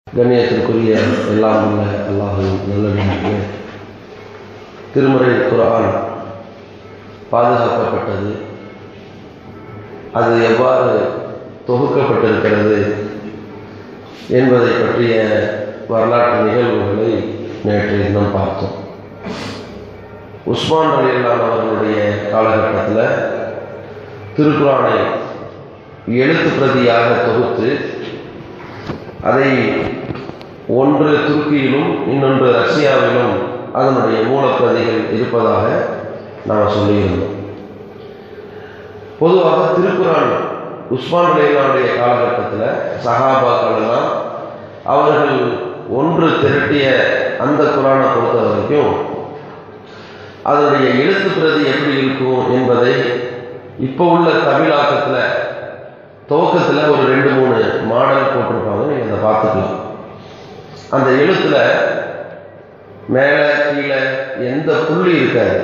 கண்ணியத்திற்குரிய எல்லாம் உள்ள அல்லாஹின் நல்லடியார்களே திருமறை குரான் பாதுகாக்கப்பட்டது அது எவ்வாறு தொகுக்கப்பட்டிருக்கிறது என்பதை பற்றிய வரலாற்று நிகழ்வுகளை நேற்று தினம் பார்த்தோம் உஸ்மான் அலியல்லான் அவர்களுடைய காலகட்டத்தில் திருக்குறானை எழுத்து பிரதியாக தொகுத்து அதை ஒன்று துருக்கியிலும் இன்னொன்று ரஷ்யாவிலும் அதனுடைய மூலப்பிரதிகள் இருப்பதாக நாம் சொல்லியிருந்தோம் பொதுவாக திருக்குறான் உஸ்மான் அலிலானுடைய காலகட்டத்தில் சஹாபாக்கள் எல்லாம் அவர்கள் ஒன்று திரட்டிய அந்த குரானை பொறுத்த வரைக்கும் அதனுடைய எழுத்து பிரதி எப்படி இருக்கும் என்பதை இப்போ உள்ள தமிழாக்கத்தில் துவக்கத்தில் ஒரு ரெண்டு மூணு மாடல் போட்டிருப்பாங்க நீங்கள் அதை பார்த்துக்கலாம் அந்த எழுத்தில் மேலே கீழே எந்த புள்ளி இருக்காது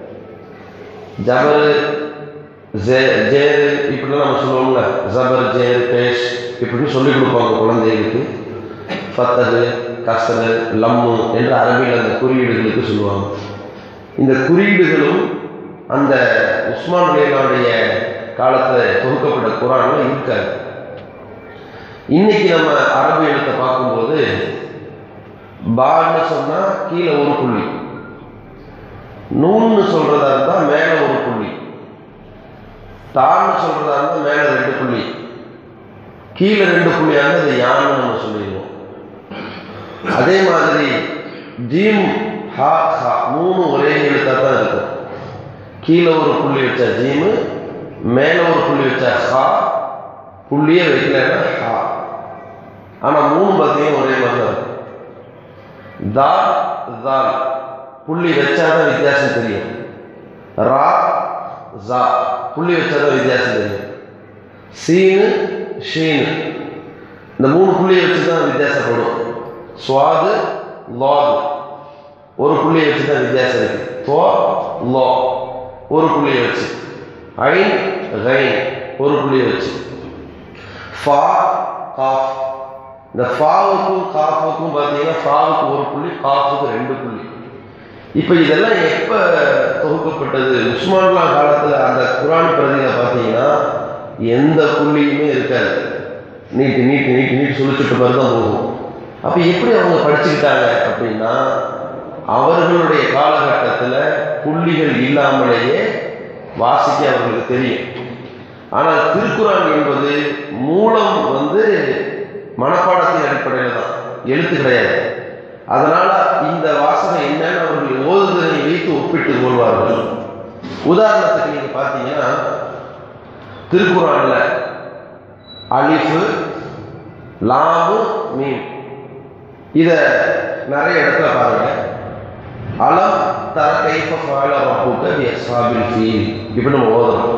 ஜபரு ஜே ஜேரு இப்படிலாம் நம்ம சொல்லுவோம்ல ஜபர் ஜேர் பேஷ் இப்படின்னு சொல்லி கொடுப்பாங்க குழந்தைகளுக்கு ஃபத்தது கசரு லம்மு என்று அரபியில் அந்த குறியீடுகளுக்கு சொல்லுவாங்க இந்த குறியீடுகளும் அந்த உஸ்மான் அலிலாவுடைய காலத்தில் தொகுக்கப்பட்ட குரான்ல இருக்காது இன்னைக்கு நம்ம அரபு எழுத்தை பார்க்கும்போது பான்னு சொன்னா கீழே ஒரு புள்ளி நூன்னு சொல்றதா இருந்தா மேல ஒரு புள்ளி தான்னு சொல்றதா இருந்தா மேல ரெண்டு புள்ளி கீழே ரெண்டு புள்ளியா இருந்தா அது யான்னு நம்ம சொல்லிடுவோம் அதே மாதிரி ஜீம் ஹா ஹா மூணு ஒரே எழுத்தா தான் இருக்கும் கீழே ஒரு புள்ளி வச்சா ஜீமு மேலே ஒரு புள்ளி வச்சா ஹா புள்ளியே வைக்கலன்னா ஹா ஆனால் மூணு பார்த்தீங்கன்னா ஒரே மாதிரி தான் இருக்கும் தால் தால் புள்ளி வச்சாதான் வித்தியாசம் தெரியும் ரா ஜா புள்ளி வச்சாதான் வித்தியாசம் தெரியும் சீனு ஷீனு இந்த மூணு புள்ளியை வச்சு தான் வித்தியாசப்படும் சுவாது லாது ஒரு புள்ளியை வச்சு தான் வித்தியாசம் இருக்கு தோ லோ ஒரு புள்ளியை வச்சு ஐன் கைன் ஒரு புள்ளியை வச்சு ஃபா காஃப் இந்த ஃபாவுக்கும் காஃபுக்கும் பார்த்தீங்கன்னா ஃபாவுக்கு ஒரு புள்ளி காஃபுக்கு ரெண்டு புள்ளி இப்போ இதெல்லாம் எப்போ தொகுக்கப்பட்டது உஸ்மான்லா காலத்தில் அந்த குரான் பிரதியில் பார்த்தீங்கன்னா எந்த புள்ளியுமே இருக்காது நீட்டு நீட்டு நீட்டு நீட்டு சுழிச்சுட்டு மாதிரி தான் போகும் அப்போ எப்படி அவங்க படிச்சுக்கிட்டாங்க அப்படின்னா அவர்களுடைய காலகட்டத்தில் புள்ளிகள் இல்லாமலேயே வாசிக்க அவர்களுக்கு தெரியும் ஆனால் திருக்குறான் என்பது மூலம் வந்து மனப்பாடத்தின் அடிப்படையில் தான் எழுத்து கிடையாது அதனால இந்த வாசகம் என்னன்னு அவர்கள் ஓதுதலை வைத்து ஒப்பிட்டு கொள்வார்கள் உதாரணத்துக்கு நீங்க பார்த்தீங்கன்னா திருக்குறான்ல அலிஃபு லாமு மீன் இத நிறைய இடத்துல பாருங்க அலம் தர கைஃப ஃபால ரப்புக பி அஸ்ஹாபில் ஃபீல் இப்படி நம்ம ஓதுறோம்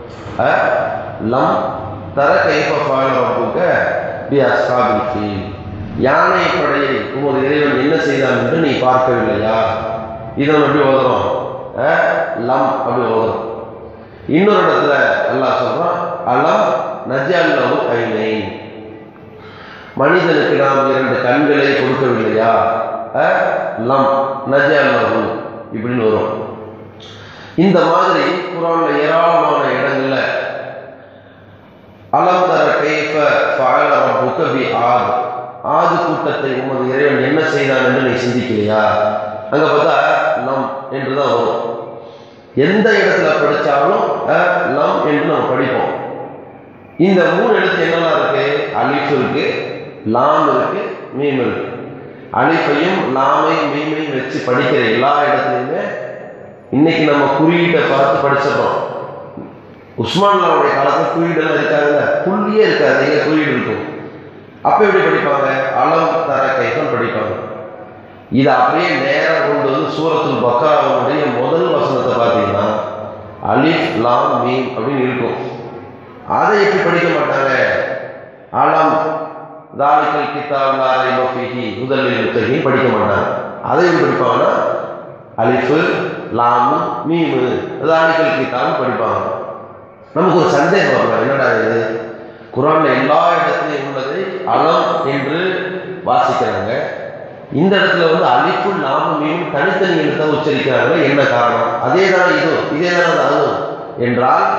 லம் தர கைஃப ஃபால ரப்புக பி அஸ்ஹாபில் ஃபீல் யானை படையை உமது இறைவன் என்ன செய்தான் என்று நீ பார்க்கவில்லையா இதை நம்ம எப்படி ஓதுறோம் லம் அப்படி ஓதுறோம் இன்னொரு இடத்துல அல்லாஹ் சொல்றான் அலம் நஜல்லவு ஐனை மனிதனுக்கு நாம் இரண்டு கண்களை கொடுக்கவில்லையா லம் நஜல்லவு இப்படின்னு வரும் இந்த மாதிரி குரான்ல ஏராளமான இடங்கள்ல அலம் தர கைஃப ஃபஅல ரப்புக பி ஆத் ஆது கூட்டத்தை உமது இறைவன் என்ன செய்தான் என்று நீ சிந்திக்கலையா அங்க பார்த்தா லம் என்று தான் வரும் எந்த இடத்துல படித்தாலும் லம் என்று நம்ம படிப்போம் இந்த மூணு எழுத்து என்னெல்லாம் இருக்கு அலிஃப் இருக்கு லாம் இருக்கு மீம் இருக்கு அலிஃபையும் லாமை மீமையும் வச்சு படிக்கிற எல்லா இடத்துலையுமே இன்னைக்கு நம்ம குறியீட்டை பார்த்து படிச்சிடறோம் உஸ்மான்லாவுடைய காலத்தில் குறியீடெல்லாம் இருக்காதுல்ல புள்ளியே இருக்காது எங்க குறியீடு இருக்கும் அப்போ எப்படி படிப்பாங்க அளம் தர கைஃபன் படிப்பாங்க இதை அப்படியே நேரம் கொண்டு வந்து சூரத்துல் பக்ராவுடைய முதல் வசனத்தை பார்த்தீங்கன்னா அலிஃப் லாம் மீம் அப்படின்னு இருக்கும் அதை எப்படி படிக்க மாட்டாங்க அலம் தாலிக்கல் கித்தாப் லாரை மஃபிஹி முதலில் முத்தகையும் படிக்க மாட்டாங்க அதை எப்படி படிப்பாங்கன்னா அலிஃபு லாமு மீமு தாலிக்கல் கித்தாப்னு படிப்பாங்க நமக்கு ஒரு சந்தேகம் வரலாம் என்னடா இது குரான்ல எல்லா இடத்துலையும் உள்ளதை அலம் என்று வாசிக்கிறாங்க இந்த இடத்துல வந்து அலிப்புல் லாபம் மீன் தனித்தனி எழுத்தை உச்சரிக்கிறாங்க என்ன காரணம் அதே தான் இதுவும் இதே தான் அதுவும் என்றால்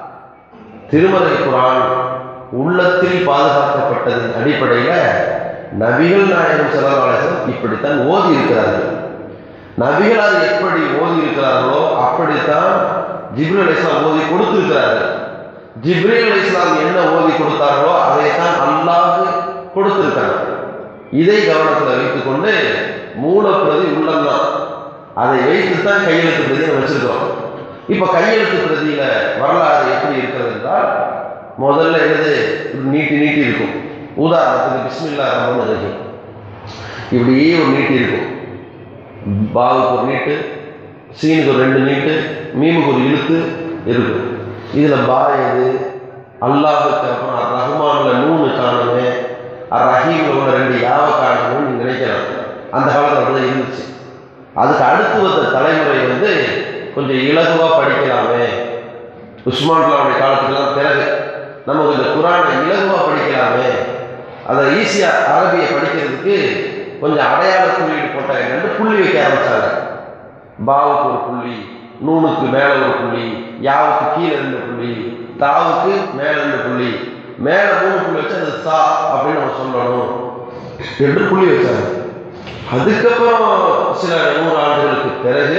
திருமலை குரான் உள்ளத்தில் பாதுகாக்கப்பட்டதின் அடிப்படையில் நபிகள் நாயகம் செலவாளர்கள் இப்படித்தான் ஓதி இருக்கிறார்கள் நபிகள் அது எப்படி ஓதி இருக்கிறார்களோ அப்படித்தான் ஜிப்ரல் அலி இஸ்லாம் ஓதி கொடுத்திருக்கிறார்கள் ஜிப்ரேல் அலி இஸ்லாம் என்ன ஓதி கொடுத்தார்களோ அதைத்தான் அல்லாஹ் கொடுத்திருக்காங்க இதை கவனத்தில் வைத்துக்கொண்டு மூலப்பிரதி உள்ளம்தான் அதை வைத்துத்தான் கையெழுத்து பிரதியை நம்ம வச்சிருக்கிறோம் இப்போ கையெழுத்து பிரதியில வரலாறு எப்படி இருக்கிறது என்றால் முதல்ல எழுது இப்படி நீட்டி நீட்டி இருக்கும் உதாரணத்துக்கு பிஸ்மில்லா ரஹ்மான் ரஹீம் இப்படியே ஒரு நீட்டி இருக்கும் பாவுக்கு ஒரு நீட்டு சீனுக்கு ஒரு ரெண்டு நீட்டு மீமுக்கு ஒரு இழுத்து இருக்கும் இதில் பா எது அல்லாஹுக்கு அப்புறம் அர் ரஹ்மான்ல நூனு காணுமே அர் ரஹீம்ல உள்ள ரெண்டு யாவை காணும்னு நீங்க நினைக்கலாம் அந்த காலத்தில் அப்படிதான் இருந்துச்சு அதுக்கு அடுத்து வந்த தலைமுறை வந்து கொஞ்சம் இலகுவா படிக்கலாமே உஸ்மான்லாவுடைய காலத்துக்கெல்லாம் பிறகு நம்ம கொஞ்சம் குரானை இலகுவா படிக்கலாமே அதை ஈஸியா அரபியை படிக்கிறதுக்கு கொஞ்சம் அடையாள குறியீடு போட்டாங்க என்று புள்ளி வைக்க ஆரம்பிச்சாங்க பாவுக்கு ஒரு புள்ளி நூனுக்கு மேல ஒரு புள்ளி யாவுக்கு கீழே ரெண்டு புள்ளி தாவுக்கு மேல ரெண்டு புள்ளி மேல மூணு புள்ளி வச்சு அது சா அப்படின்னு நம்ம சொல்லணும் என்று புள்ளி வச்சாங்க அதுக்கப்புறம் சில நூறு ஆண்டுகளுக்கு பிறகு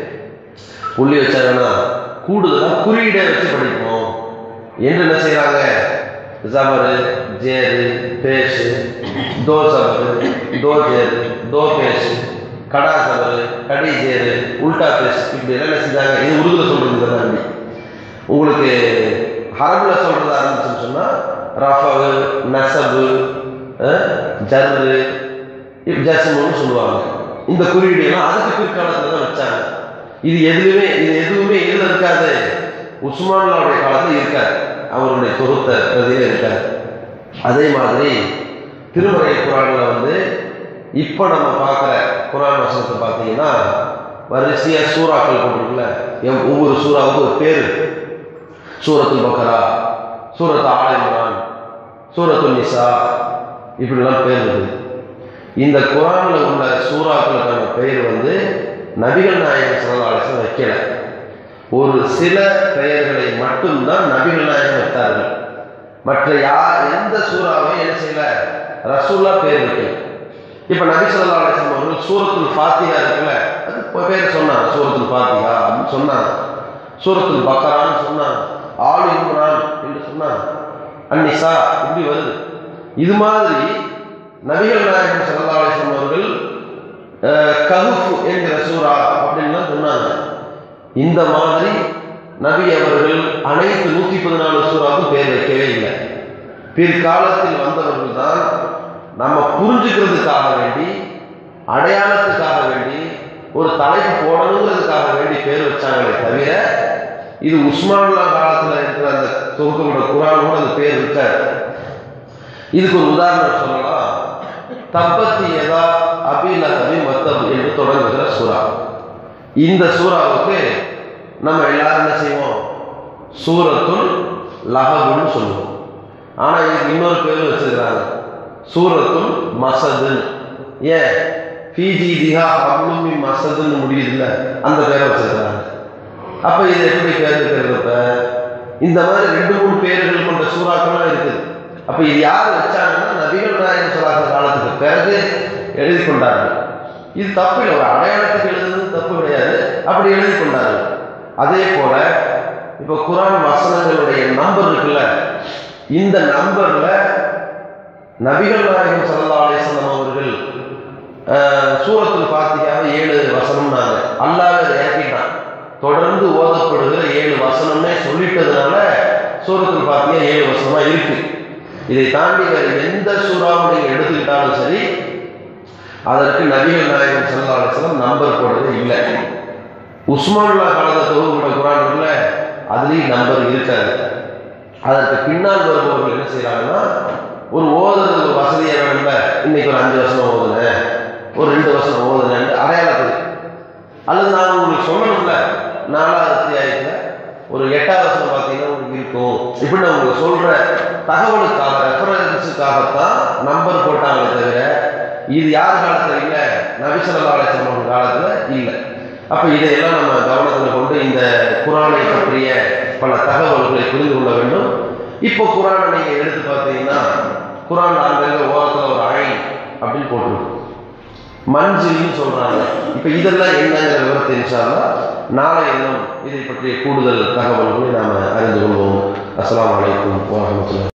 புள்ளி வச்சாங்கன்னா கூடுதலாக குறியீடை வச்சு படிப்போம் என்று என்ன செய்கிறாங்க ஜபரு ஜேரு பேஷு தோ சபரு தோ ஜேரு தோ பேஷு கடா சபரு கடி ஜேரு உல்டா பேஷ் இப்படி எல்லாம் என்ன செஞ்சாங்க இது உருதுல சொல்றது இதெல்லாம் அப்படி உங்களுக்கு ஹரபில் சொல்றதா இருந்துச்சுன்னு சொன்னா ரஃபவு நசபு அஹ், ஜர்ரு ஜஸ்முன்னு சொல்லுவாங்க இந்த குறியீடு எல்லாம் அதுக்கு பிற்காலத்துல தான் வச்சாங்க இது எதுவுமே இது எதுவுமே எதுல இருக்காது உஸ்மான்லாவுடைய காலத்துல இருக்காது அவருடைய தொகுத்த பிரதியில இருக்காது அதே மாதிரி திருமறை குரான்ல வந்து இப்போ நம்ம பார்க்குற குரான் வசனத்தை பார்த்தீங்கன்னா வரிசையா சூறாக்கள் போட்டிருக்குல்ல எவ்- ஒவ்வொரு சூறாவுக்கும் ஒரு பேர் சூரத்துல் பக்கரா சூரத் ஆல இம்ரான் சூரத்துல் நிசா இப்படிலாம் பேர் இருக்குது இந்த குரான்ல உள்ள சூறாக்களுக்கான பெயர் வந்து நபிகள் நாயகம் சரதாலசம் வைக்கல ஒரு சில பெயர்களை மட்டும்தான் நபிகள் நாயகம் வைத்தார்கள் மற்ற யார் எந்த சூறாவையும் என்ன செய்யல ரசூல்லா பேர் வைக்கல இப்ப நபி சொல்லா அலிஸ்லாம் அவர்கள் சூரத்துல் ஃபாத்திகா இருக்குல்ல அது இப்ப பேர் சொன்னாங்க சூரத்துல் ஃபாத்திகா அப்படின்னு சொன்னாங்க சூரத்துல் பக்கரான்னு சொன்னாங்க ஆல் இம்ரான் என்று சொன்னாங்க அன்னிசா இப்படி வருது இது மாதிரி நபிகள் நாயகம் ஸல்லல்லாஹு அலைஹி வஸல்லம் அவர்கள் அஹ், கஹுஃப் என்கிற சூரா அப்படின்லாம் சொன்னாங்க இந்த மாதிரி நபி அவர்கள் அனைத்து நூத்தி பதினாலு சூறாவுக்கும் பேர் வைக்கவே இல்லை பிற்காலத்தில் வந்தவர்கள் தான் நம்ம புரிஞ்சுக்கிறதுக்காக வேண்டி அடையாளத்துக்காக வேண்டி ஒரு தலைப்பு போடணுங்கிறதுக்காக வேண்டி பேர் வச்சாங்களே தவிர இது உஸ்மானுல்லா காலத்துல இருக்கிற அந்த தொகுப்போட குரான் கூட அந்த பேர் இருக்காது இதுக்கு ஒரு உதாரணம் சொல்லலாம் தப்பத்தி எதா அபிலஹபி மத்தப் என்று தொடங்குகிற சூறா இந்த சூறாவுக்கு நம்ம எல்லாரும் என்ன செய்வோம் சூரத்துல் லஹபுன்னு சொல்லுவோம் ஆனா இதுக்கு இன்னொரு பேர் வச்சிருக்கிறாங்க சூரத்துல் மசதுன்னு ஏன் பிஜி திஹா அப்ளுமி மசதுன்னு முடியுதுல்ல அந்த பேரை வச்சிருக்கிறாங்க அப்ப இது எப்படி பேர் இருக்கிறது இப்ப இந்த மாதிரி ரெண்டு மூணு பேர்கள் கொண்ட சூறாக்கள்லாம் இருக்குது அப்ப இது யார் வச்சாங்கன்னா நபிகள் நாயகம் சொல்லாத காலத்துக்கு பிறகு எழுதி கொண்டார்கள் இது தப்பு இல்லை ஒரு அடையாளத்துக்கு எழுதுறது தப்பு கிடையாது அப்படி எழுதி கொண்டார்கள் அதே போல இப்ப குரான் வசனங்களுடைய நம்பர் இருக்குல்ல இந்த நம்பர்ல நபிகள் நாயகம் ஸல்லல்லாஹு அலைஹி வஸல்லம் அவர்கள் அஹ், சூரத்துல் ஃபாத்திஹாவை ஏழு வசனம்னாங்க அல்லாஹ் அதை இறக்கிட்டான் தொடர்ந்து ஓதப்படுகிற ஏழு வசனம்னே சொல்லிட்டதுனால சூரத்துல் ஃபாத்திஹா ஏழு வசனமா இருக்கு இதை தாண்டி வேற எந்த சூறாவை நீங்க எடுத்துக்கிட்டாலும் சரி அதற்கு நபிகள் நாயகம் ஸல்லல்லாஹு அலைஹி வஸல்லம் நம்பர் போடுறது இல்லை உஸ்மானுல்லா காலத்தை தொகுப்பட்ட குரான் இருக்குல்ல அதுலேயும் நம்பர் இருக்காது அதற்கு பின்னால் வருபவர்கள் என்ன செய்யறாங்கன்னா ஒரு ஓதுறது வசதியாக வேணும்ல இன்னைக்கு ஒரு அஞ்சு வருஷம் ஓதுனேன் ஒரு ரெண்டு வருஷம் ஓதுனேன் அடையாளத்துக்கு அல்லது நான் உங்களுக்கு சொல்லணும்ல நாலாவது அத்தியாயத்தில் ஒரு எட்டாவது வருஷம் பார்த்தீங்கன்னா உங்களுக்கு இருக்கும் இப்படி நான் உங்களுக்கு சொல்ற தகவலுக்காக ரெஃபரன்ஸுக்காகத்தான் நம்பர் போட்டாங்களே தவிர இது யார் காலத்துல இல்லை நபிசல்லா அலிஸ்லாம் காலத்துல இல்லை அப்ப இதையெல்லாம் நம்ம கவனத்தில் கொண்டு இந்த குரானை பற்றிய பல தகவல்களை புரிந்து கொள்ள வேண்டும் இப்போ குரானை நீங்க எடுத்து பார்த்தீங்கன்னா குரான் அங்கங்க ஓரத்துல ஒரு அழை அப்படின்னு போட்டிருக்கு மஞ்சில்னு சொல்றாங்க இப்ப இதெல்லாம் என்னங்கிற விவரத்தை இன்ஷால்லா நாளை இன்னும் இதை பற்றிய கூடுதல் தகவல்களை நாம அறிந்து கொள்வோம் அஸ்ஸலாமு அலைக்கும் வரஹ்மத்துல்லாஹி